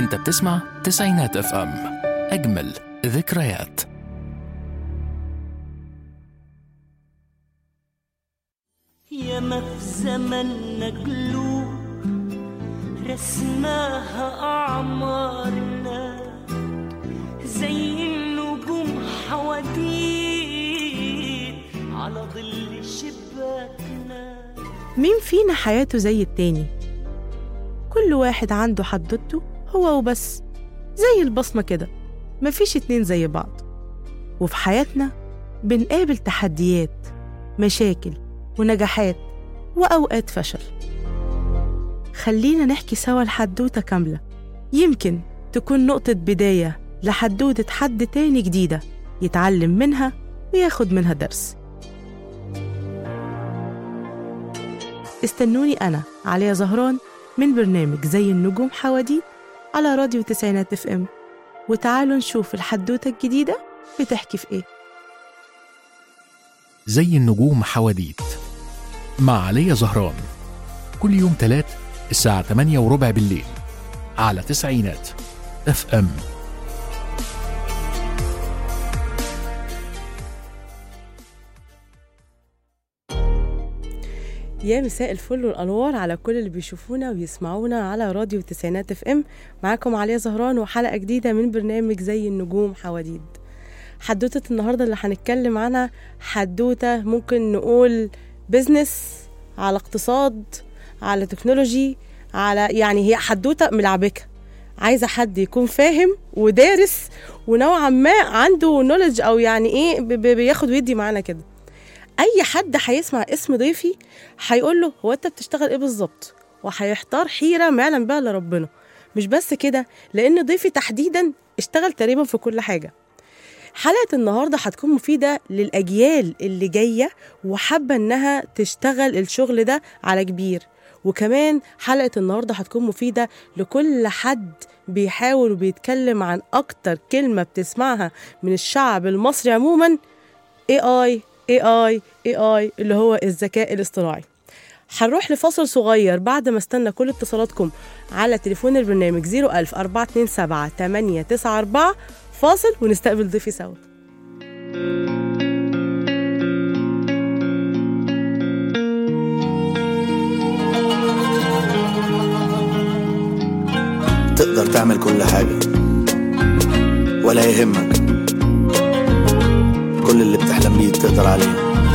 انت بتسمع تسعينات اف ام اجمل ذكريات ياما في زمننا قلوب رسماها أعمارنا زي النجوم حواديت على ظل شباكنا مين فينا حياته زي التاني كل واحد عنده حدوته هو وبس زي البصمة كده مفيش اتنين زي بعض وفي حياتنا بنقابل تحديات مشاكل ونجاحات وأوقات فشل خلينا نحكي سوا الحدوتة كاملة يمكن تكون نقطة بداية لحدوتة حد تاني جديدة يتعلم منها وياخد منها درس استنوني أنا عليا زهران من برنامج زي النجوم حواديت على راديو تسعينات اف ام وتعالوا نشوف الحدوتة الجديدة بتحكي في ايه زي النجوم حواديت مع علي زهران كل يوم تلات الساعة 8 وربع بالليل على تسعينات اف ام يا مساء الفل والانوار على كل اللي بيشوفونا ويسمعونا على راديو تسعينات اف ام معاكم عليا زهران وحلقه جديده من برنامج زي النجوم حواديد حدوته النهارده اللي هنتكلم عنها حدوته ممكن نقول بزنس على اقتصاد على تكنولوجي على يعني هي حدوته ملعبكه عايزه حد يكون فاهم ودارس ونوعا ما عنده نولج او يعني ايه ب- ب- بياخد ويدي معانا كده اي حد هيسمع اسم ضيفي هيقول له هو انت بتشتغل ايه بالظبط وهيحتار حيره ما يعلم بها الا ربنا مش بس كده لان ضيفي تحديدا اشتغل تقريبا في كل حاجه حلقه النهارده هتكون مفيده للاجيال اللي جايه وحابه انها تشتغل الشغل ده على كبير وكمان حلقه النهارده هتكون مفيده لكل حد بيحاول وبيتكلم عن اكتر كلمه بتسمعها من الشعب المصري عموما اي اي اي اي اي اي اللي هو الذكاء الاصطناعي هنروح لفاصل صغير بعد ما استنى كل اتصالاتكم على تليفون البرنامج 01000 427 894 فاصل ونستقبل ضيفي سوا تقدر تعمل كل حاجة ولا يهمك كل اللي بتحلم بيه تقدر عليه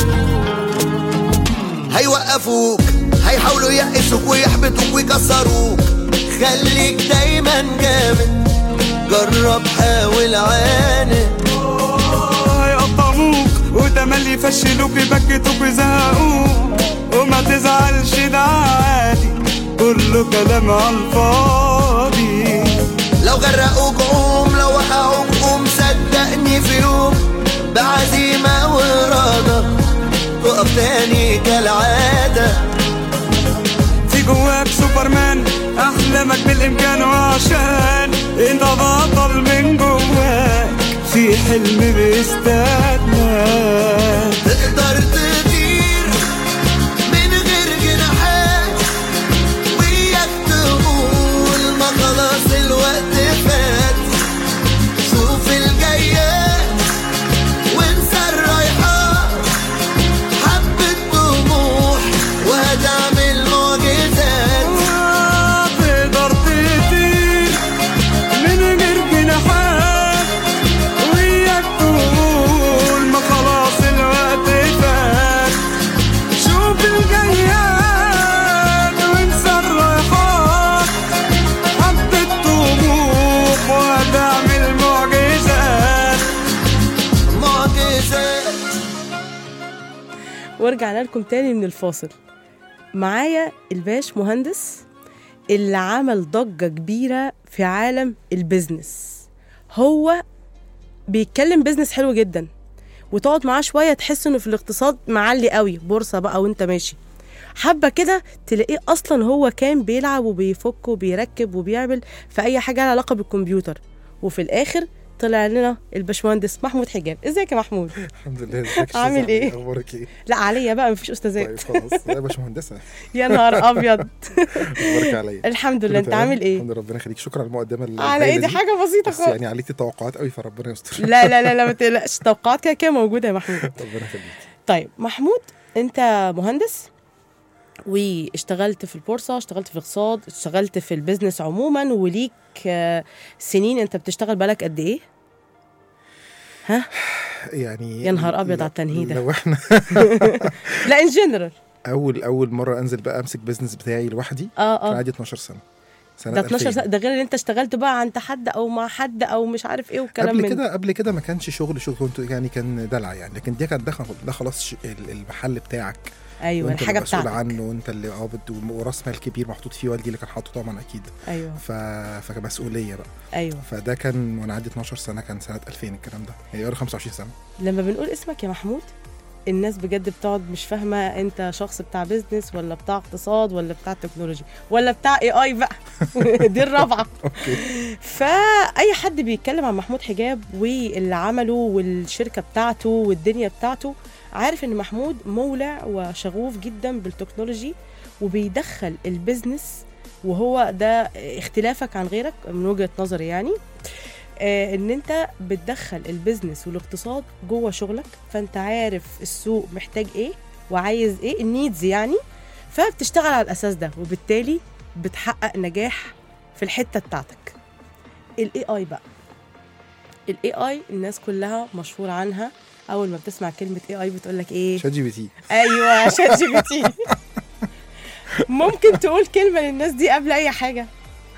هيوقفوك هيحاولوا يقسوك ويحبطوك ويكسروك خليك دايما جامد جرب حاول عاند هيقطعوك وتملي يفشلوك يبكتوك ويزهقوك وما تزعلش ده عادي كله كلام على الفاضي لو غرقوك قوم لو وقعوك قوم صدقني في يوم بعزيمة وإرادة تقف تاني كالعادة في جواك سوبرمان احلامك بالامكان وعشان انت بطل من جواك في حلم بيستناك تقدر تطير من غير جناحات وياك تقول ما خلاص الوقت فات شوف الجايات وانسى الرايحات حبة طموح وهتعمل معجزات تقدر تطير من غير جناحات وياك تقول ما خلاص الوقت فات شوف الجياد وانسى الرايحات حبة طموح وهتعمل معجزات معجزات ورجعنا لكم تاني من الفاصل معايا الباش مهندس اللي عمل ضجة كبيرة في عالم البيزنس هو بيتكلم بيزنس حلو جدا وتقعد معاه شوية تحس انه في الاقتصاد معلي قوي بورصة بقى وانت ماشي حبة كده تلاقيه أصلا هو كان بيلعب وبيفك وبيركب وبيعمل في أي حاجة لها علاقة بالكمبيوتر وفي الآخر طلع لنا الباشمهندس محمود حجاب ازيك يا محمود الحمد لله ازيك يا أستاذة عامل علي؟ إيه؟ اخبارك ايه؟ لا عليا بقى مفيش طيب استاذات خلاص لا يا باشمهندسه يا نهار ابيض اخبارك عليا الحمد لله كله انت تمام؟ عامل ايه الحمد لله ربنا يخليك شكرا على المقدمه ال- على ايه الهايلة دي حاجه بسيطه بس خالص يعني عليتي توقعات قوي فربنا يستر لا لا لا لا ما تقلقش توقعات كده كده موجوده يا محمود ربنا يخليك طيب محمود انت مهندس واشتغلت في البورصه اشتغلت في الاقتصاد اشتغلت في البيزنس عموما وليك آه، سنين انت بتشتغل بالك قد ايه يعني يا نهار أبيض لا- على التنهيدة. لو احنا لا ان جنرال اول اول مره انزل بقى امسك بيزنس بتاعي لوحدي اه كان اه عندي 12 سنه سنه ده 12 2000. سنه ده غير ان انت اشتغلت بقى عند حد او مع حد او مش عارف ايه والكلام قبل من كده قبل كده ما كانش شغل شغل كنت يعني كان دلع يعني لكن دي كان ده ده خلاص ش- ال- المحل بتاعك ايوه وانت الحاجه اللي مسؤول بتاعتك عنه وانت اللي اه بت- وراس مال كبير محطوط فيه والدي اللي كان حاطه طبعا اكيد ايوه ف... فكمسؤوليه بقى ايوه فده كان وانا عندي 12 سنه كان سنه 2000 الكلام ده يعني بقاله 25 سنه لما بنقول اسمك يا محمود الناس بجد بتقعد مش فاهمه انت شخص بتاع بيزنس ولا بتاع اقتصاد ولا بتاع تكنولوجي ولا بتاع اي اي بقى دي الرابعه اوكي فاي حد بيتكلم عن محمود حجاب واللي عمله والشركه بتاعته والدنيا بتاعته عارف ان محمود مولع وشغوف جدا بالتكنولوجي وبيدخل البيزنس وهو ده اختلافك عن غيرك من وجهه نظري يعني آه، ان انت بتدخل البيزنس والاقتصاد جوه شغلك فانت عارف السوق محتاج ايه وعايز ايه النيدز يعني فبتشتغل على الاساس ده وبالتالي بتحقق نجاح في الحته بتاعتك الاي اي بقى الاي اي الناس كلها مشهور عنها اول ما بتسمع كلمه اي اي بتقول لك ايه شات جي بي تي ايوه شات جي بي تي ممكن تقول كلمه للناس دي قبل اي حاجه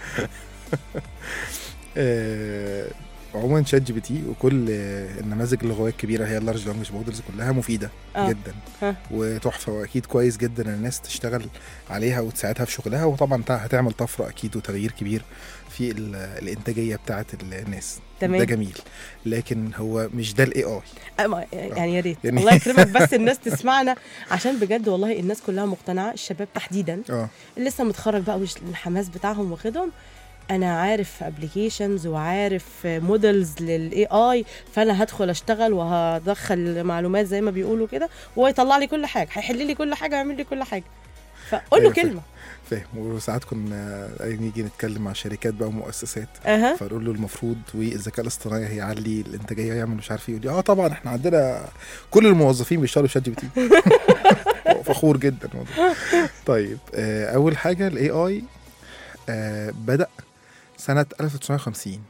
آه عموما شات جي بي تي وكل آه، النماذج اللغويه الكبيره هي اللارج لانجوج مودلز كلها مفيده آه. جدا ها. وتحفه واكيد كويس جدا ان الناس تشتغل عليها وتساعدها في شغلها وطبعا تع- هتعمل طفره اكيد وتغيير كبير في ال- الانتاجيه بتاعه الناس تمام. ده جميل لكن هو مش ده الاي اي أما يعني يا ريت يعني- الله يكرمك بس الناس تسمعنا عشان بجد والله الناس كلها مقتنعه الشباب تحديدا اه اللي لسه متخرج بقى والحماس بتاعهم واخدهم انا عارف ابلكيشنز وعارف مودلز للاي اي فانا هدخل اشتغل وهدخل معلومات زي ما بيقولوا كده وهو يطلع لي كل حاجه هيحل لي كل حاجه ويعمل لي كل حاجه فقول له أيوة، فاهم. كلمه فاهم وساعات كنا نيجي نتكلم مع شركات بقى ومؤسسات اها فنقول له المفروض والذكاء الاصطناعي هيعلي الانتاجيه ويعمل مش عارف ايه يقول لي اه طبعا احنا عندنا كل الموظفين بيشتغلوا شات جي بي تي فخور جدا والله طيب آه اول حاجه الاي اي آه بدا سنه 1950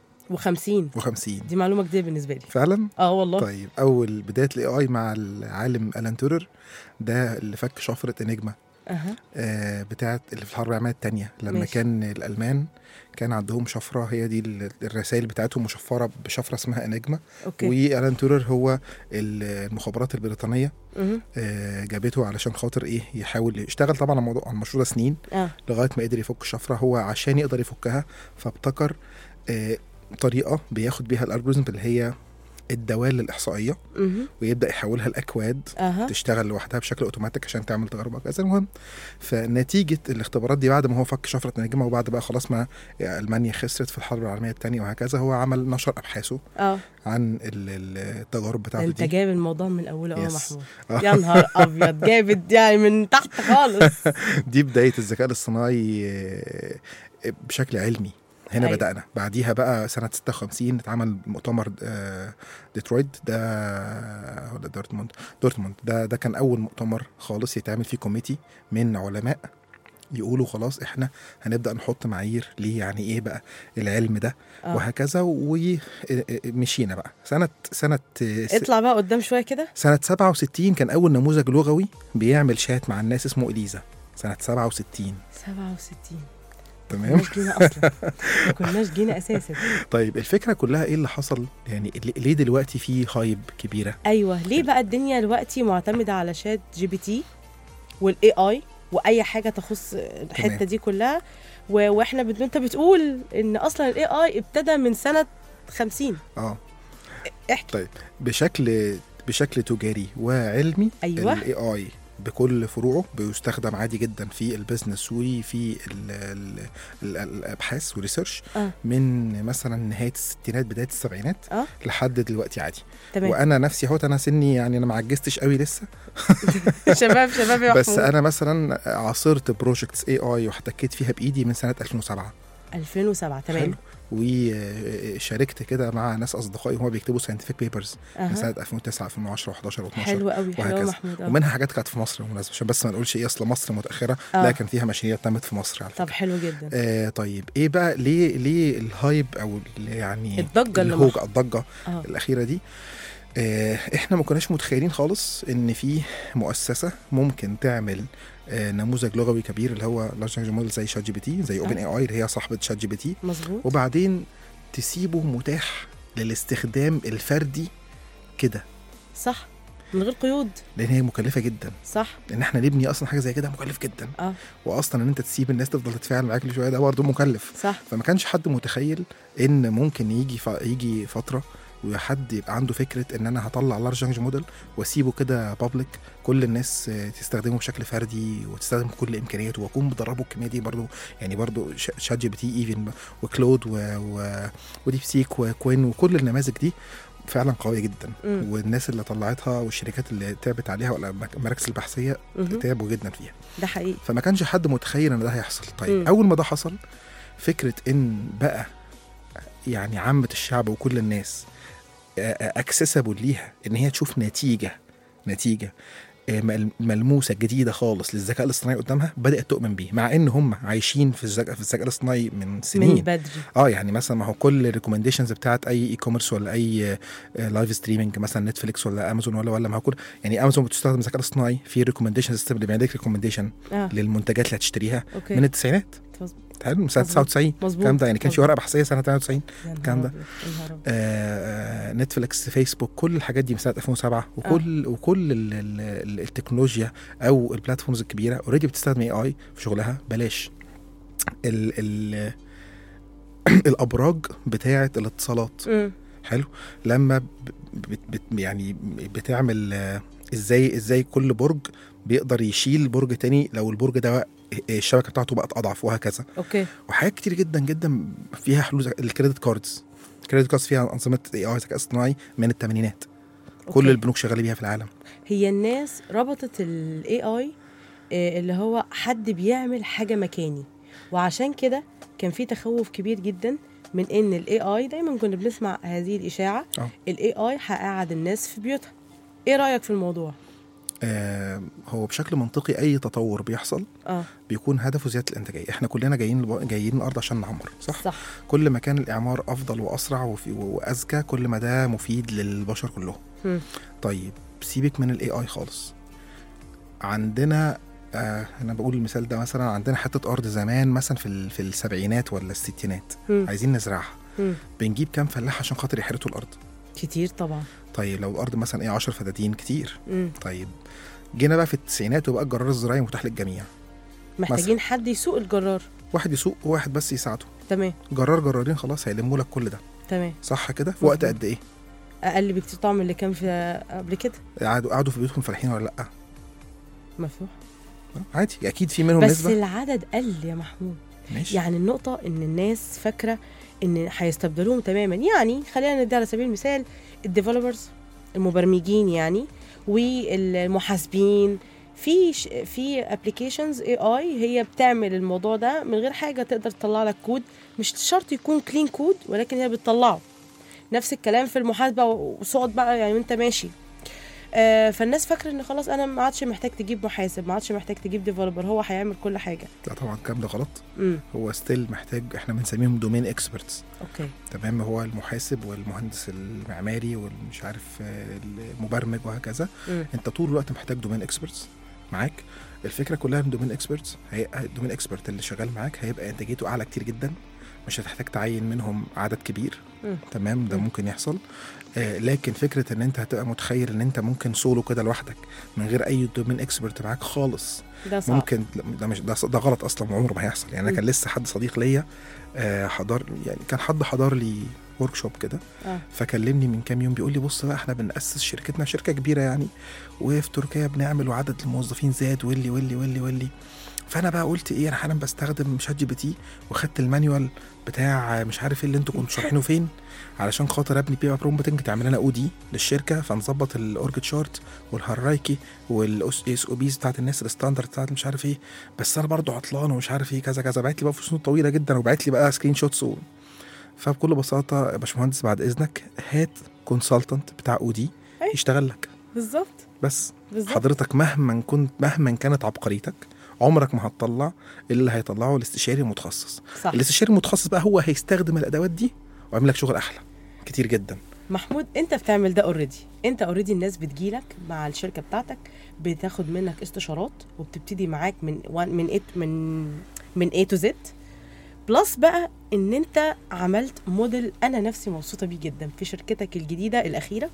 و50 و50 دي معلومه جديده بالنسبه لي فعلا اه والله طيب اول بدايه الاي اي مع العالم الان تورر ده اللي فك شفره انجما اها آه، بتاعت اللي في الحرب العالميه الثانيه لما ماشي. ماشي. كان الالمان كان عندهم شفره هي دي ال- الرسائل بتاعتهم مشفره بشفره اسمها انجما اوكي والان تورر هو ال- المخابرات البريطانيه مهم. آه، جابته علشان خاطر ايه يحاول يشتغل طبعا على الموضوع على المشروع ده سنين اه لغايه ما قدر يفك الشفره هو عشان يقدر يفكها فابتكر آه، طريقه بياخد بيها الالجوريزم اللي هي الدوال الاحصائيه مهم. ويبدا يحولها لاكواد اها تشتغل لوحدها بشكل اوتوماتيك عشان تعمل تجارب وهكذا المهم فنتيجه الاختبارات دي بعد ما هو فك شفره نجمه وبعد بقى خلاص ما المانيا خسرت في الحرب العالميه الثانيه وهكذا هو عمل نشر ابحاثه اه عن ال- ال- التجارب بتاعته انت دي جايب الموضوع من اوله اه يا Yes. محمود آه. يا نهار ابيض جايب يعني من تحت خالص دي بدايه الذكاء الاصطناعي آه، بشكل علمي هنا أيوة. أيوة. بدأنا بعديها بقى سنة 56 اتعمل مؤتمر آه، ديترويت ده ولا دورتموند دورتموند ده ده كان أول مؤتمر خالص يتعمل فيه كوميتي من علماء يقولوا خلاص احنا هنبدا نحط معايير ليه يعني ايه بقى العلم ده آه. آه. وهكذا ومشينا بقى سنه سنه اطلع بقى قدام شويه كده سنه 67 كان اول نموذج لغوي بيعمل شات مع الناس اسمه اليزا سنه 67 67 تمام كناش جينا اصلا ما كناش جينا اساسا طيب الفكره كلها ايه اللي حصل يعني ليه- ليه دلوقتي في هايب كبيره ايوه ليه بقى الدنيا دلوقتي معتمده على شات جي بي تي والاي اي واي حاجه تخص الحته تمام. دي كلها و... واحنا بت... انت بتقول ان اصلا الاي اي ابتدى من سنه 50 اه احكي طيب بشكل بشكل تجاري وعلمي أيوة. الاي اي بكل فروعه بيستخدم عادي جدا في البيزنس وفي ال ال ال الابحاث والريسيرش اه من مثلا نهايه الستينات بدايه السبعينات اه لحد دلوقتي عادي تمام وانا نفسي اهوت انا سني يعني انا ما عجزتش قوي لسه شباب شباب يا بس محمود انا مثلا عاصرت بروجكتس اي اي واحتكيت فيها بايدي من سنه 2007 2007 تمام حلو وشاركت كده مع ناس اصدقائي هم بيكتبوا ساينتفك بيبرز من أها. سنه 2009 2010 و11 و12 حلو قوي حلو وهكذا. يا محمود آه. ومنها حاجات كانت في مصر بالمناسبه عشان بس ما نقولش ايه اصل مصر متاخره آه. لا كان فيها مشاريع تمت في مصر على فكره طب حلو جدا آه طيب ايه بقى ليه ليه الهايب او ال- يعني الضجة اللي الهوجة الضجه اه الاخيره دي آه احنا ما كناش متخيلين خالص ان في مؤسسه ممكن تعمل آه نموذج لغوي كبير اللي هو لارج لانجويج موديل زي شات جي بي تي زي اوبن اي اي اللي هي صاحبه شات جي بي تي مظبوط وبعدين تسيبه متاح للاستخدام الفردي كده صح من غير قيود لان هي مكلفه جدا صح ان احنا نبني اصلا حاجه زي كده مكلف جدا اه واصلا ان انت تسيب الناس تفضل تتفاعل معاك كل شويه ده برضه مكلف صح فما كانش حد متخيل ان ممكن يجي ف... يجي فتره وحد يبقى عنده فكره ان انا هطلع لارج لانجويج موديل واسيبه كده بابليك كل الناس آه، تستخدمه بشكل فردي وتستخدم كل امكانياته واكون بدربه الكميه دي برضو يعني برضو ش- شات جي بي تي ايفن وكلود و... و... وديب سيك وكوين وكل النماذج دي فعلا قويه جدا مم. والناس اللي طلعتها والشركات اللي تعبت عليها ولا المراكز البحثيه مهم. تعبوا جدا فيها ده حقيقي فما كانش حد متخيل ان ده هيحصل طيب مم. م. اول ما ده حصل فكره ان بقى يعني عامه الشعب وكل الناس اكسسبل ليها ان هي تشوف نتيجه نتيجه آه، مل- ملموسه جديده خالص للذكاء الاصطناعي قدامها بدات تؤمن بيه مع ان هم عايشين في الذكاء في الذكاء الاصطناعي من من سنين بدري اه يعني مثلا ما هو كل الريكومنديشنز بتاعت اي اي كوميرس ولا اي لايف ستريمنج مثلا نتفليكس ولا امازون ولا ولا ما هو كل يعني امازون بتستخدم الذكاء الاصطناعي في ريكومنديشن سيستم اللي بيعمل لك ريكومنديشن اه للمنتجات اللي هتشتريها اوكي من التسعينات مظبوط. حلو من سنه مظبوط. 99 مظبوط الكلام ده يعني كان في مظبوط. ورقه بحثيه سنه 98 يا نهار الكلام ده. أبيض، يا نهار أبيض. آه، آه، نتفليكس فيسبوك كل الحاجات دي من سنه 2007 وكل وكل ال ال ال التكنولوجيا او البلاتفورمز الكبيره اوريدي بتستخدم اي اي في شغلها بلاش ال ال الابراج بتاعه الاتصالات مم. حلو لما ب- بت بت يعني بتعمل آه، ازاي ازاي كل برج بيقدر يشيل برج تاني لو البرج ده الشبكه بتاعته بقت اضعف وهكذا اوكي وحاجات كتير جدا جدا فيها حلول زي الكريدت كاردز الكريدت كاردز فيها انظمه اي اي ذكاء اصطناعي من الثمانينات كل أوكي. البنوك شغاله بيها في العالم هي الناس ربطت الاي اي اللي هو حد بيعمل حاجه مكاني وعشان كده كان في تخوف كبير جدا من ان الاي اي دايما كنا بنسمع هذه الاشاعه آه. الاي اي هيقعد الناس في بيوتها ايه رايك في الموضوع آه هو بشكل منطقي اي تطور بيحصل اه بيكون هدفه زياده الانتاجيه احنا كلنا جايين الب- جايين الارض عشان نعمر صح صح كل ما كان الاعمار افضل واسرع وفي واذكى كل ما ده مفيد للبشر كلهم مم. طيب سيبك من الاي اي خالص عندنا آه انا بقول المثال ده مثلا عندنا حته ارض زمان مثلا في ال- في السبعينات ولا الستينات مم. عايزين نزرعها مم. بنجيب كام فلاح عشان خاطر يحرثوا الارض كتير طبعا طيب لو الارض مثلا ايه 10 فدادين كتير مم. طيب جينا بقى في التسعينات وبقى الجرار الزراعي متاح للجميع محتاجين حد يسوق الجرار واحد يسوق وواحد بس يساعده تمام جرار جرارين خلاص هيلموا لك كل ده تمام صح كده في وقت مظبوط. قد ايه اقل بكتير طبعا من اللي كان في قبل كده قعدوا قعدوا في بيوتهم فلاحين ولا لا مفتوح عادي اكيد في منهم بس نسبه العدد قل يا محمود ماشي يعني النقطة إن الناس فاكرة إن هيستبدلوهم تماما يعني خلينا ندي على سبيل المثال الديفلوبرز المبرمجين يعني والمحاسبين في ش... في ابلكيشنز اي اي هي بتعمل الموضوع ده من غير حاجه تقدر تطلع لك كود مش شرط يكون كلين كود ولكن هي بتطلعه نفس الكلام في المحاسبه وصوت بقى يعني وانت ماشي آه فالناس فاكره ان خلاص انا ما عادش محتاج تجيب محاسب ما عادش محتاج تجيب ديفلوبر هو هيعمل كل حاجه لا طبعا الكلام ده غلط امم هو ستيل محتاج احنا بنسميهم دومين اكسبرتس اوكي تمام هو المحاسب والمهندس المعماري والمش عارف آه، المبرمج وهكذا مم. انت طول الوقت محتاج دومين اكسبرتس معاك الفكره كلها ان دومين اكسبرتس الدومين اكسبرت اللي شغال معاك هيبقى انتاجيته اعلى كتير جدا مش هتحتاج تعين منهم عدد كبير مم. تمام ده مم. ممكن يحصل آه لكن فكره ان انت هتبقى متخيل ان انت ممكن سولو كده لوحدك من غير اي دومين اكسبرت معاك خالص ده صعب ممكن لا، ده مش ده, ده غلط اصلا وعمره ما هيحصل يعني انا مم. كان لسه حد صديق ليا آه، حضر يعني كان حد حضر لي ورك شوب كده اه فكلمني من كام يوم بيقول لي بص بقى احنا بنأسس شركتنا شركه كبيره يعني وفي تركيا بنعمل وعدد الموظفين زاد واللي واللي واللي واللي فانا بقى قلت ايه انا حالا بستخدم شات جي بي تي واخدت المانيوال بتاع مش عارف ايه اللي انتوا كنتوا شارحينه فين علشان خاطر ابني بيبقى برومبتنج تعمل لنا او دي للشركه فنظبط الاورج تشارت والهرايكي والاس او بيز بتاعت الناس الستاندرد بتاعت مش عارف ايه بس انا برضو عطلان ومش عارف ايه كذا كذا بعت لي بقى في سنود طويله جدا وبعت لي بقى سكرين شوتس و... فبكل بساطه يا باشمهندس بعد اذنك هات كونسلتنت بتاع او دي أي. يشتغل لك بالظبط بس بالظبط حضرتك مهما كنت مهما كانت عبقريتك عمرك ما هتطلع اللي هيطلعه الاستشاري المتخصص صح الاستشاري المتخصص بقى هو هيستخدم الادوات دي ويعمل لك شغل احلى كتير جدا محمود انت بتعمل ده اوريدي انت اوريدي الناس بتجيلك مع الشركه بتاعتك بتاخد منك استشارات وبتبتدي معاك من وان من ايه من من A تو زد بلس بقى ان انت عملت موديل انا نفسي مبسوطه بيه جدا في شركتك الجديده الاخيره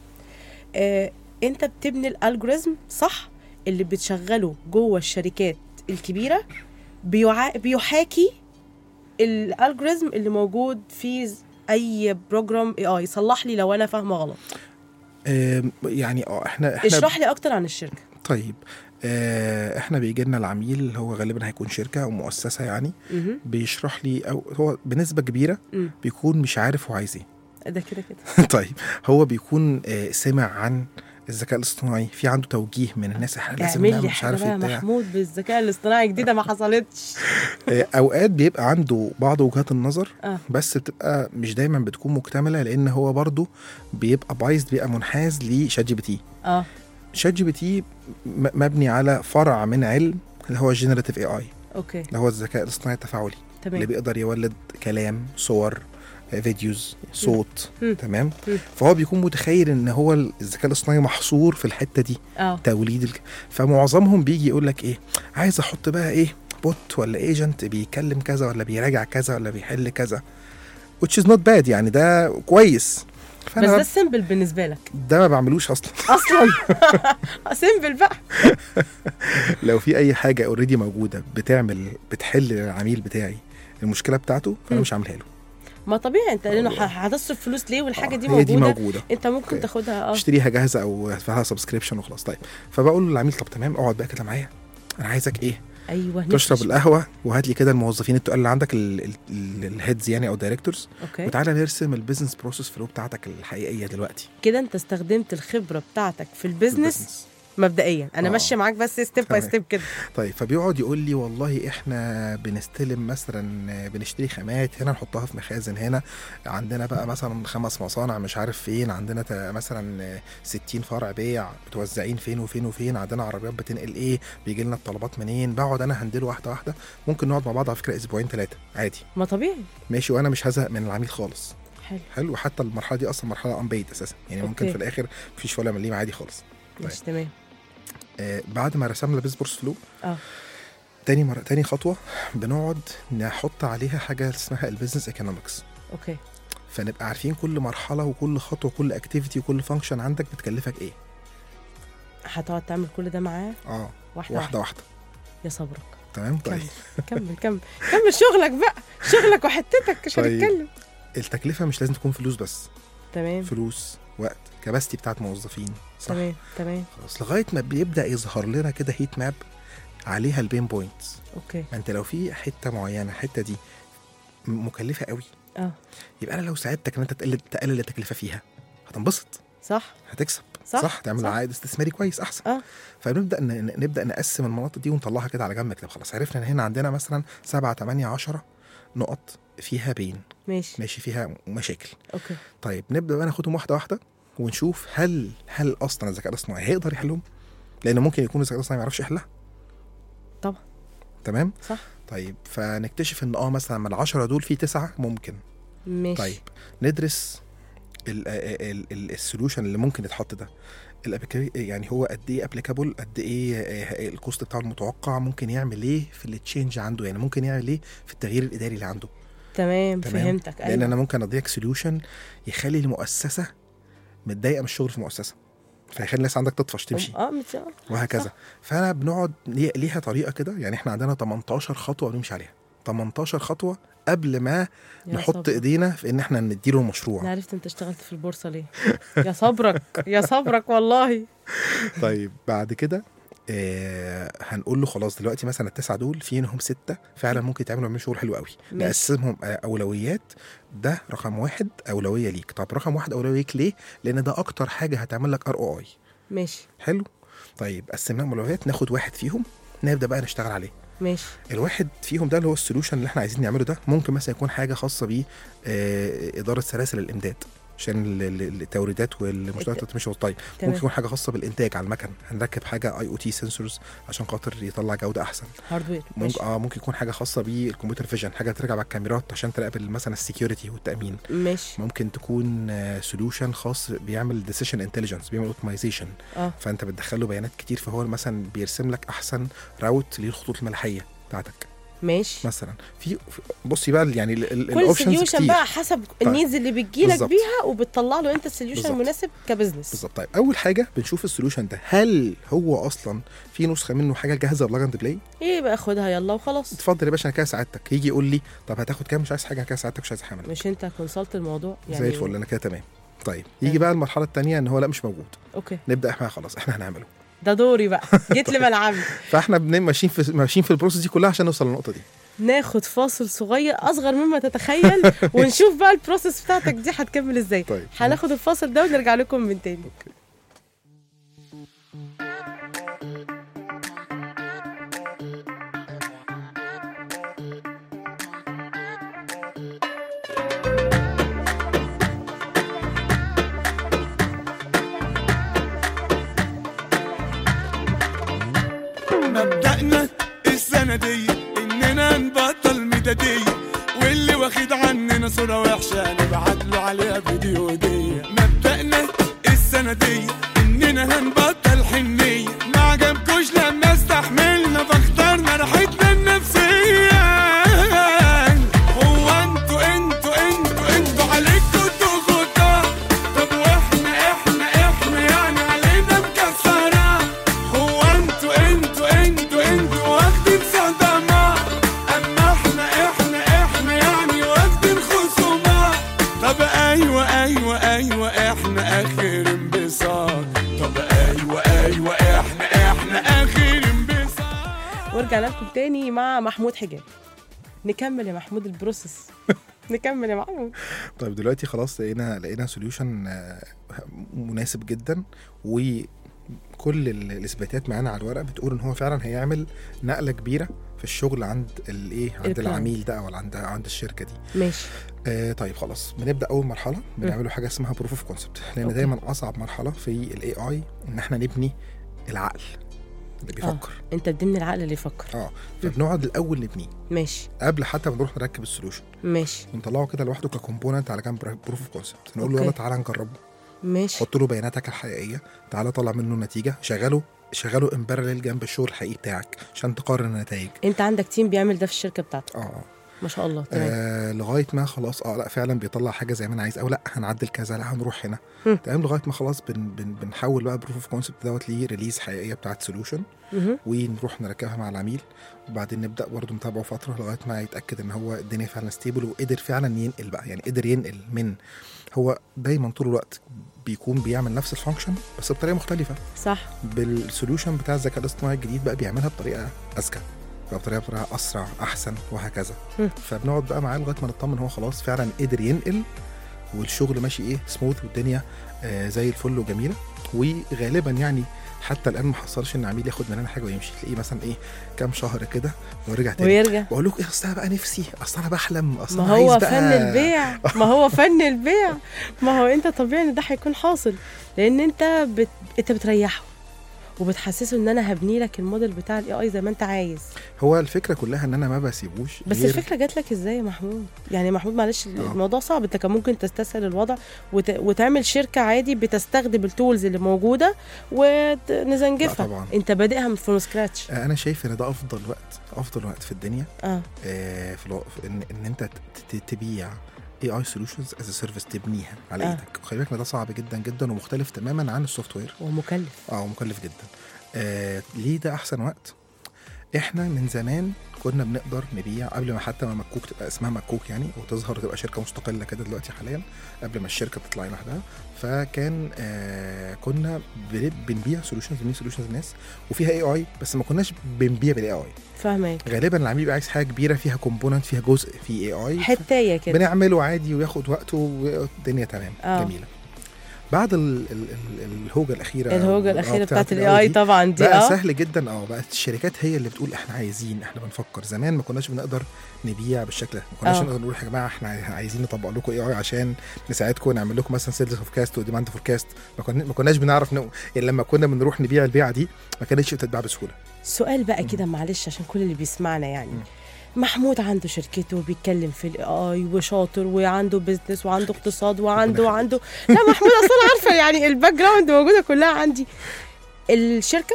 آه انت بتبني الالجوريزم صح اللي بتشغله جوه الشركات الكبيره بيعا... بيحاكي الالجوريزم اللي موجود في ز- اي بروجرام اي اي صلح لي لو انا فاهمه غلط آم، يعني اه احنا احنا اشرح لي اكتر عن الشركه طيب آه، احنا بيجي لنا العميل اللي هو غالبا هيكون شركه او مؤسسه يعني مهم. بيشرح لي او هو بنسبه كبيره مم. بيكون مش عارف هو عايز ايه ده كده كده طيب هو بيكون آه، سمع عن الذكاء الاصطناعي في عنده توجيه من الناس احنا لازم اعمل نعمل لي مش حاجه عارف ايه بقى بتاع محمود بالذكاء الاصطناعي جديده ما حصلتش آه، اوقات بيبقى عنده بعض وجهات النظر اه بس بتبقى مش دايما بتكون مكتمله لان هو برضه بيبقى بايظ بيبقى منحاز لشات جي بي تي اه شات جي بي تي م- مبني على فرع من علم اللي هو الجنراتيف اي اي اوكي اللي هو الذكاء الاصطناعي التفاعلي اللي تمام بيقدر يولد كلام صور آه، فيديوز صوت مم. تمام مم. فهو بيكون متخيل ان هو الذكاء الاصطناعي محصور في الحته دي اه توليد الك... فمعظمهم بيجي يقول لك ايه عايز احط بقى ايه بوت ولا ايجنت بيكلم كذا ولا بيراجع كذا ولا بيحل كذا which is not bad يعني ده كويس بس فانا ده ده, سيمبل بالنسبه لك ده ما بعملوش اصلا اصلا سيمبل بقى لو في اي حاجه اوريدي موجوده بتعمل بتحل للعميل بتاعي المشكله بتاعته فانا مم. مش هعملها له ما طبيعي انت لانه ح- هتصرف فلوس ليه والحاجه دي هي موجوده دي موجوده انت ممكن أوكي. تاخدها اه اشتريها جاهزه او فيها سبسكريبشن وخلاص طيب فبقول للعميل طب تمام اقعد بقى كده معايا انا عايزك ايه ايوه تشرب نفسي. القهوه وهات لي كده الموظفين التقال اللي عندك ال- ال- ال- الهيدز يعني او الدايركتورز اوكي وتعالى نرسم البيزنس بروسيس فلو بتاعتك الحقيقيه دلوقتي كده انت استخدمت الخبره بتاعتك في في البيزنس البيزنس. مبدئيا انا آه. ماشيه معاك بس ستيب باي تمام. ستيب كده طيب فبيقعد يقول لي والله احنا بنستلم مثلا بنشتري خامات هنا نحطها في مخازن هنا عندنا بقى مثلا خمس مصانع مش عارف فين عندنا تا- مثلا 60 فرع بيع متوزعين فين وفين وفين عندنا عربيات بتنقل ايه بيجي لنا الطلبات منين بقعد انا هندله واحده واحده ممكن نقعد مع بعض على فكره اسبوعين ثلاثه عادي ما طبيعي ماشي وانا مش هزهق من العميل خالص حلو حلو حتى المرحله دي اصلا مرحله انبيد اساسا يعني ممكن أوكي. في الاخر مفيش ولا مليم عادي خالص ماشي تمام آه بعد ما رسمنا بيزبورس فلو اه تاني مرة تاني خطوة بنقعد نحط عليها حاجة اسمها البيزنس ايكونومكس اوكي فنبقى عارفين كل مرحلة وكل خطوة وكل اكتيفيتي وكل فانكشن عندك بتكلفك ايه هتقعد تعمل كل ده معاه اه واحده واحده واحدة واحدة يا صبرك تمام طيب كمل كمل كمل كمل شغلك بقى شغلك وحتتك مش طيب. هنتكلم التكلفة مش لازم تكون فلوس بس تمام فلوس وقت كباستي بتاعت موظفين صح تمام تمام خلاص لغاية ما بيبدأ يظهر لنا كده هيت ماب عليها البين بوينتس اوكي ما انت لو في حتة معينة الحتة دي م- مكلفة قوي اه يبقى انا لو ساعدتك ان انت تقلل تقلل التكلفة فيها هتنبسط صح هتكسب صح، صح تعمل صح. عائد استثماري كويس احسن اه فنبدا ن- ن- نبدا نقسم المناطق دي ونطلعها كده على جنب كده خلاص عرفنا ان هنا عندنا مثلا 7 8 10 نقط فيها بين ماشي ماشي فيها مشاكل اوكي طيب نبدا بقى ناخدهم واحده واحده ونشوف هل هل اصلا الذكاء الاصطناعي هيقدر يحلهم لان ممكن يكون الذكاء الاصطناعي ما يعرفش يحلها طبعا تمام صح طيب فنكتشف ان اه مثلا من العشرة دول في تسعة ممكن ماشي طيب ندرس ال- ال- ال- السوليوشن اللي ممكن يتحط ده الابيكا- يعني هو قد ايه ابليكابل قد ايه آه، الكوست بتاعه المتوقع ممكن يعمل ايه في التشينج عنده يعني ممكن يعمل ايه في التغيير الاداري اللي عنده تمام, تمام؟ فهمتك لان ايوه انا ممكن اديك سوليوشن يخلي المؤسسه متضايقه من الشغل في المؤسسه فيخلي الناس عندك تطفش تمشي اه مت... آه. وهكذا صح. فانا بنقعد ليه- ليها طريقه كده يعني احنا عندنا 18 خطوه بنمشي عليها 18 خطوه قبل ما يا نحط صبرك. ايدينا في ان احنا نديله انا المشروع عرفت انت اشتغلت في البورصه ليه يا صبرك يا صبرك والله طيب بعد كده آه هنقول له خلاص دلوقتي مثلا التسعه دول في منهم سته فعلا ممكن يتعملوا يعملوا شغل حلو قوي ماشي. نقسمهم آه، اولويات ده رقم واحد اولويه ليك طب رقم واحد اولويه ليك ليه لان ده اكتر حاجه هتعمل لك ار او اي ماشي حلو طيب قسمناهم اولويات ناخد واحد فيهم نبدا بقى نشتغل عليه ماشي الواحد فيهم ده اللي هو السولوشن اللي احنا عايزين نعمله ده ممكن مثلا يكون حاجه خاصه ب اداره سلاسل الامداد عشان ال- ال- التوريدات والمشتريات الت- مش طيب تمام. ممكن يكون حاجه خاصه بالانتاج على المكن هنركب حاجه اي او تي سنسورز عشان خاطر يطلع جوده احسن هاردوير ماشي ممكن اه ممكن يكون حاجه خاصه بالكمبيوتر فيجن حاجه ترجع على الكاميرات عشان تراقب مثلا السكيورتي والتامين ماشي ممكن تكون سوليوشن خاص بيعمل ديسيشن انتليجنس بيعمل اوتومايزيشن اه فانت بتدخله بيانات كتير فهو مثلا بيرسم لك احسن راوت للخطوط الملحيه بتاعتك ماشي مثلا في في- بصي بقى يعني ال- ال- كل الاوبشنز سوليوشن كتير بقى حسب النيدز اللي بتجيلك بالظبط. بيها وبتطلع له انت السوليوشن بالظبط. المناسب كبزنس بالظبط طيب اول حاجه بنشوف السوليوشن ده هل هو اصلا في نسخه منه حاجه جاهزه بلاج اند بلاي ايه بقى خدها يلا وخلاص اتفضل يا باشا انا كده ساعدتك يجي يقول لي طب هتاخد كام مش عايز حاجه أنا كده ساعدتك مش عايز حاجه منك مش انت كونسلت الموضوع يعني زي الفل انا كده تمام طيب يجي تمام. بقى المرحله الثانيه ان هو لا مش موجود اوكي نبدا احنا خلاص احنا هنعمله ده دوري بقى جيت لملعبي فاحنا بن- ماشيين في ماشيين في البروسيس دي كلها عشان نوصل للنقطه دي ناخد فاصل صغير اصغر مما تتخيل ونشوف بقى البروسيس بتاعتك دي هتكمل ازاي طيب. هناخد الفاصل ده ونرجع لكم من تاني مبدأنا السنة دي إننا نبطل ميدادية واللي واخد عننا صورة وحشة نبعت له عليها فيديو هدية مبدأنا السنة دي إننا هنبطل حنية ما عجبكوش لما استحملنا فاخترنا راحتنا النفسية هو انتوا انتوا انتوا انتوا عليكوا ضغوطات طب واحنا احنا احنا يعني علينا مكسرة هو انتوا انتوا انتوا انتوا واخدين صدمات اما احنا احنا احنا يعني واخدين خصومات طب ايوه ايوه ايوه احنا اخر انبساط طب ايوه ايوه احنا احنا اخر انبساط ورجعنا لكم تاني مع محمود حجاب نكمل يا محمود البروسيس نكمل يا محمود طيب دلوقتي خلاص لقينا لقينا سوليوشن مناسب جدا وكل ال- الاثباتات معانا على الورق بتقول ان هو فعلا هيعمل نقله كبيره في الشغل عند الايه عند الكلاينت. العميل ده او عند عند الشركه دي ماشي آه طيب خلاص بنبدا اول مرحله بنعمله حاجه اسمها بروف اوف كونسبت لان أوكي. دايما اصعب مرحله في الاي اي ان احنا نبني العقل اللي بيفكر انت اديني العقل اللي يفكر اه فبنقعد الاول نبنيه ماشي قبل حتى ما نروح نركب السوليوشن ماشي ونطلعه كده لوحده ككومبوننت على جنب بروف اوف كونسبت نقول له أوكي. يلا تعالى نجربه ماشي حط له بياناتك الحقيقيه تعالى طلع منه نتيجه شغله شغله ان بارلل جنب الشغل الحقيقي بتاعك عشان تقارن النتائج انت عندك تيم بيعمل ده في الشركه بتاعتك اه ما شاء الله تمام آه لغايه ما خلاص اه لا فعلا بيطلع حاجه زي ما انا عايز او لا هنعدل كذا لا هنروح هنا مم. تمام لغايه ما خلاص بن بن بنحول بقى بروف اوف كونسبت دوت ليه ريليز حقيقيه بتاعت سوليوشن مهم. ونروح نركبها مع العميل وبعدين نبدا برضه نتابعه فتره لغايه ما يتاكد ان هو الدنيا فعلا ستيبل وقدر فعلا ينقل بقى يعني قدر ينقل من هو دايما طول الوقت بيكون بيعمل نفس الفانكشن بس بطريقه مختلفه صح بالسوليوشن بتاع الذكاء الاصطناعي الجديد بقى بيعملها بطريقه اذكى بقى بطريقه بطريقه اسرع احسن وهكذا مم. فبنقعد بقى معاه لغايه ما نطمن هو خلاص فعلا قدر ينقل والشغل ماشي ايه سموث والدنيا آه زي الفل وجميله وغالبا يعني حتى الان ما حصلش ان عميل ياخد مننا حاجه ويمشي تلاقيه مثلا ايه كام شهر كده ورجع تاني ويرجع بقول لكم ايه اصل انا بقى نفسي اصل انا بحلم اصل ما أنا هو عايز بقى فن البيع ما هو فن البيع ما هو انت طبيعي ان ده هيكون حاصل لان انت بت... انت بتريحه وبتحسسه ان انا هبني لك الموديل بتاع الاي اي زي ما انت عايز هو الفكره كلها ان انا ما بسيبوش بس غير- الفكره جات لك ازاي يا محمود يعني محمود معلش الموضوع صعب انت كان ممكن تستسهل الوضع وت... وتعمل شركه عادي بتستخدم التولز اللي موجوده ونزنجفها لا طبعاً. انت بادئها فروم سكراتش آه، انا شايف ان ده افضل وقت افضل وقت في الدنيا اه آه، في الو... في ان ان انت ت- ت- تبيع اي اي سوليوشنز از سيرفيس تبنيها على آه. ايدك وخلي بالك إن ده صعب جدا جدا ومختلف تماما عن السوفت وير ومكلف اه مكلف جدا آه ليه ده احسن وقت احنا من زمان كنا بنقدر نبيع قبل ما حتى ما مكوك تبقى اسمها مكوك يعني وتظهر تبقى شركه مستقله كده دلوقتي حاليا قبل ما الشركه تطلع لوحدها فكان آه كنا بن- بنبيع سولوشنز بنبيع سولوشنز للناس وفيها اي اي بس ما كناش بنبيع بالاي اي فاهمك غالبا العميل بيبقى عايز حاجه كبيره فيها كومبوننت فيها جزء فيه اي اي حتايه كده بنعمله عادي وياخد وقته والدنيا تمام آه. جميله بعد ال ال ال الهوجه الاخيره الهوجه آه، الاخيره بتاعت ال الاي اي دي، طبعا دي بقى اه سهل جدا اه بقت الشركات هي اللي بتقول احنا عايزين احنا بنفكر زمان ما كناش بنقدر نبيع بالشكل ده ما كناش آه. نقدر نقول يا جماعه احنا عايزين نطبق لكم اي اي عشان نساعدكم نعمل لكم مثلا سيلز فوركاست وديماند فوركاست ما, كنا ما كناش بنعرف نق... يعني لما كنا بنروح نبيع البيعه دي ما كانتش بتتباع بسهوله سؤال بقى كده معلش عشان كل اللي بيسمعنا يعني محمود عنده شركته وبيتكلم في الاي اي وشاطر وعنده بزنس وعنده اقتصاد وعنده ربنا وعنده لا محمود اصلا عارفه يعني الباك جراوند موجوده كلها عندي الشركه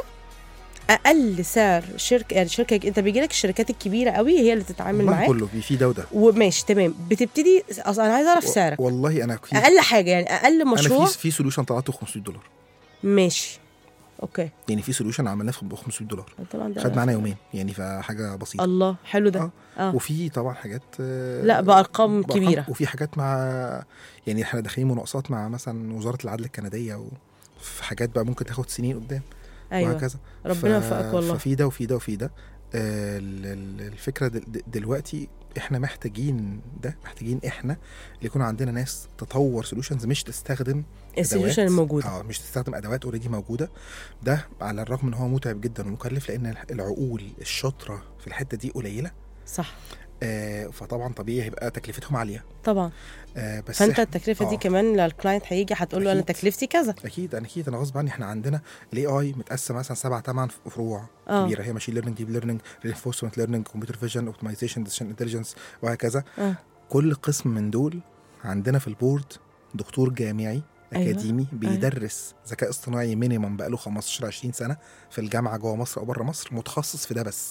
اقل سعر شركه يعني شركه انت بيجي لك الشركات الكبيره قوي هي اللي تتعامل والله معاك كله في في ده وده وماشي تمام بتبتدي اصلا انا عايزه اعرف و- سعرك والله انا في اقل حاجه يعني اقل انا مشروع في في سوليوشن طلعته ب 500 دولار ماشي اوكي يعني في سوليوشن عملناه ب 500 دولار طبعا ده خد معانا يومين يعني فحاجه بسيطه الله حلو ده آه. اه وفي طبعا حاجات آه، لا، بأرقام بأرقام- كبيرة. وفي حاجات مع يعني احنا داخلين مناقصات مع مثلا وزاره العدل الكنديه وفي حاجات بقى ممكن تاخد سنين قدام ايوه وهكذا ربنا يوفقك والله ففي ده وفي ده وفي ده آه، ال- ال- الفكره دل- دل- دلوقتي احنا محتاجين ده محتاجين احنا اللي يكون عندنا ناس تطور سولوشنز مش تستخدم السوليوشن أدوات- الموجوده اه مش تستخدم ادوات اوريدي موجوده ده على الرغم ان هو متعب جدا ومكلف لان العقول الشاطره في الحته دي قليله صح آه فطبعا طبيعي هيبقى تكلفتهم عاليه طبعا آه بس فانت إحنا- التكلفه دي آه. كمان للكلاينت هيجي هتقول له انا أكيد. تكلفتي كذا اكيد انا اكيد انا غصب عني احنا عندنا الاي اي متقسم مثلا سبع ثمان فروع آه. كبيره هي ماشين ليرنينج ديب ليرنينج رينفورسمنت ليرنينج كمبيوتر فيجن اوبتمايزيشن ديسيشن انتليجنس وهكذا اه كل قسم من دول عندنا في البورد دكتور جامعي أيوة. اكاديمي بيدرس ذكاء اصطناعي مينيمم بقاله 15 20 سنه في الجامعه جوه مصر او بره مصر متخصص في ده بس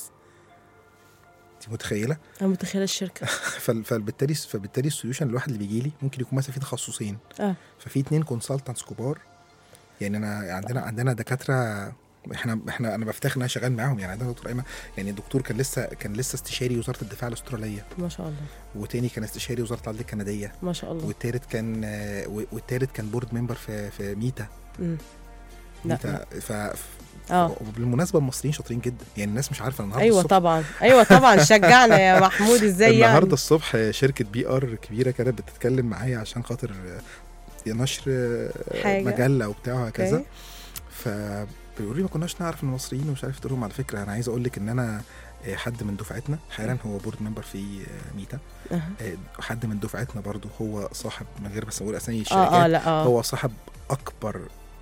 انت متخيله انا متخيله الشركه فال- فبالتالي فبالتالي السوليوشن الواحد اللي بيجي لي ممكن يكون مثلا فيه تخصصين اه ففي اتنين كونسلتنتس كبار يعني انا عندنا عندنا دكاتره احنا احنا انا بفتخر ان انا شغال معاهم يعني عندنا دكتور ايمن يعني الدكتور كان لسه كان لسه استشاري وزاره الدفاع الاستراليه ما شاء الله وتاني كان استشاري وزاره العدل الكنديه ما شاء الله والتالت كان آه، و- والتالت كان بورد ممبر في في ميتا مم. لا، ميتا ف اه وبالمناسبه المصريين شاطرين جدا يعني الناس مش عارفه النهارده ايوه الصبح طبعا ايوه طبعا شجعنا يا محمود ازاي النهارده يعني الصبح شركه بي ار كبيره كانت بتتكلم معايا عشان خاطر آه، نشر آه، حاجة. مجله وبتاع وهكذا أوكي. فبيقولوا لي ما كناش نعرف ان المصريين ومش عارف تقول لهم على فكره انا عايز اقول لك ان انا آه، حد من دفعتنا حالا هو بورد ممبر في آه، ميتا أها. آه، حد من دفعتنا برضو هو صاحب من غير بس اقول اسامي اه اه الشركات لا اه هو صاحب اكبر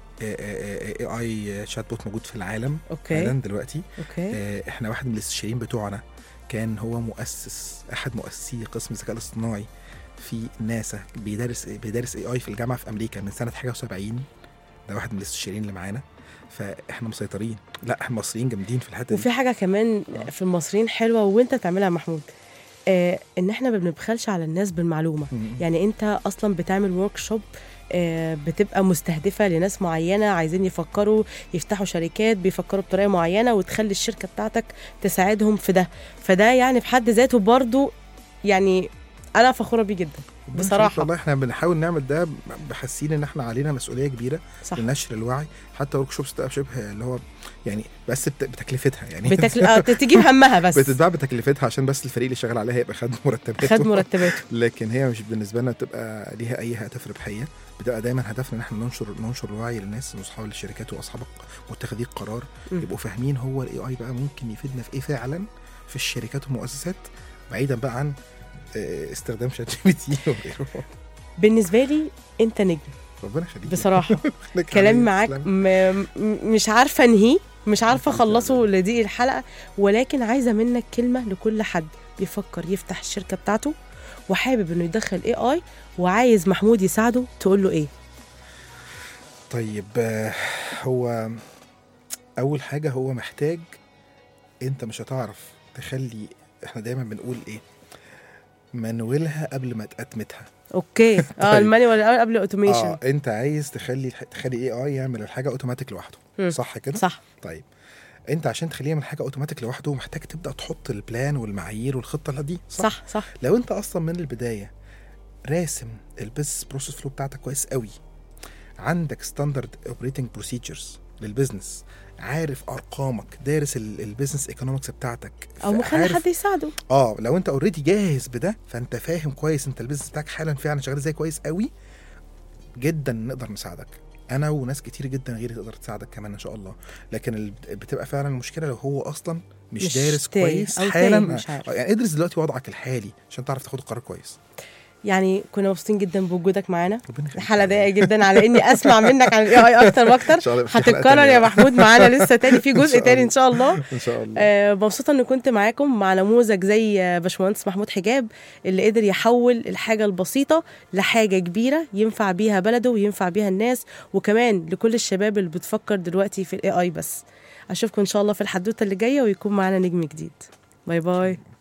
اي اي شات بوت موجود في العالم اوكي حالا دلوقتي اوكي آه، احنا واحد من الاستشاريين بتوعنا كان هو مؤسس احد مؤسسي قسم الذكاء الاصطناعي في ناسا بيدرس بيدرس اي اي في الجامعه في امريكا من سنه حاجه و70 ده واحد من الاستشاريين اللي معانا فاحنا مسيطرين لا احنا مصريين جامدين في الحته دي وفي حاجه كمان في المصريين حلوه وانت تعملها يا محمود آه ان احنا ما بنبخلش على الناس بالمعلومه مم. يعني انت اصلا بتعمل ورك شوب بتبقى مستهدفه لناس معينه عايزين يفكروا يفتحوا شركات بيفكروا بطريقه معينه وتخلي الشركه بتاعتك تساعدهم في ده فده يعني في حد ذاته برضو يعني انا فخوره بيه جدا ربنا بصراحة. يخليك والله احنا بنحاول نعمل ده بحاسين ان احنا علينا مسؤوليه كبيره صح لنشر الوعي حتى ورك شوبس تبقى شبه اللي هو يعني بس بت- بتكلفتها يعني بتكل... آه تجيب همها بس بتتباع بتكلفتها عشان بس الفريق اللي شغال عليها يبقى خد مرتباته خد مرتباته لكن هي مش بالنسبه لنا بتبقى ليها اي هدف ربحيه بتبقى دايما هدفنا ان احنا ننشر ننشر الوعي للناس واصحاب الشركات واصحاب متخذي القرار م. يبقوا فاهمين هو الاي اي بقى ممكن يفيدنا في ايه فعلا في الشركات والمؤسسات بعيدا بقى عن آه، استخدام شات جي بي تي وغيره بالنسبه لي انت نجم ربنا يخليك بصراحه لك كلامي عليا معاك تسلم. م... م- مش عارفه انهيه مش عارفه الحمد لله. اخلصه لدي الحلقه ولكن عايزه منك كلمه لكل حد بيفكر يفتح الشركه بتاعته وحابب انه يدخل اي اي وعايز محمود يساعده تقول له ايه طيب آه، هو اول حاجه هو محتاج انت مش هتعرف تخلي احنا دايما بنقول ايه منولها قبل ما تأتمتها اوكي اه طيب. المانيوال الاول قبل الاوتوميشن اه انت عايز تخلي تخلي اي اي يعمل الحاجه اوتوماتيك لوحده مم. صح كده صح طيب انت عشان تخليه يعمل حاجه اوتوماتيك لوحده محتاج تبدا تحط البلان والمعايير والخطه دي صح, صح صح لو انت اصلا من البدايه راسم البيزنس بروسيس فلو بتاعتك كويس قوي عندك ستاندرد اوبريتنج بروسيجرز للبيزنس عارف ارقامك دارس البيزنس ايكونومكس بتاعتك او مخلي عارف- حد يساعده اه لو انت اوريدي جاهز بده فانت فاهم كويس انت البيزنس بتاعك حالا فعلا شغال ازاي كويس قوي جدا نقدر نساعدك انا وناس كتير جدا غيري تقدر تساعدك كمان ان شاء الله لكن ال- بتبقى فعلا المشكله لو هو اصلا مش, مش دارس تايه كويس أو حالا تايه مش عارف. آه، يعني ادرس دلوقتي وضعك الحالي عشان تعرف تاخد قرار كويس يعني كنا مبسوطين جدا بوجودك معانا ربنا يخليك. حلقه ضيقه جدا على اني اسمع منك عن الاي اي اكتر واكتر إن شاء الله يبقى في حلقة هتتكرر تانية يا بقى. محمود معانا لسه تاني في جزء شاء تاني الله. ان شاء الله ان شاء الله آه، مبسوطه ان كنت معاكم مع نموذج زي آه، باشمهندس محمود حجاب اللي قدر يحول الحاجه البسيطه لحاجه كبيره ينفع بيها بلده وينفع بيها الناس وكمان لكل الشباب اللي بتفكر دلوقتي في الاي اي بس اشوفكم ان شاء الله في الحدوته اللي جايه ويكون معانا نجم جديد باي باي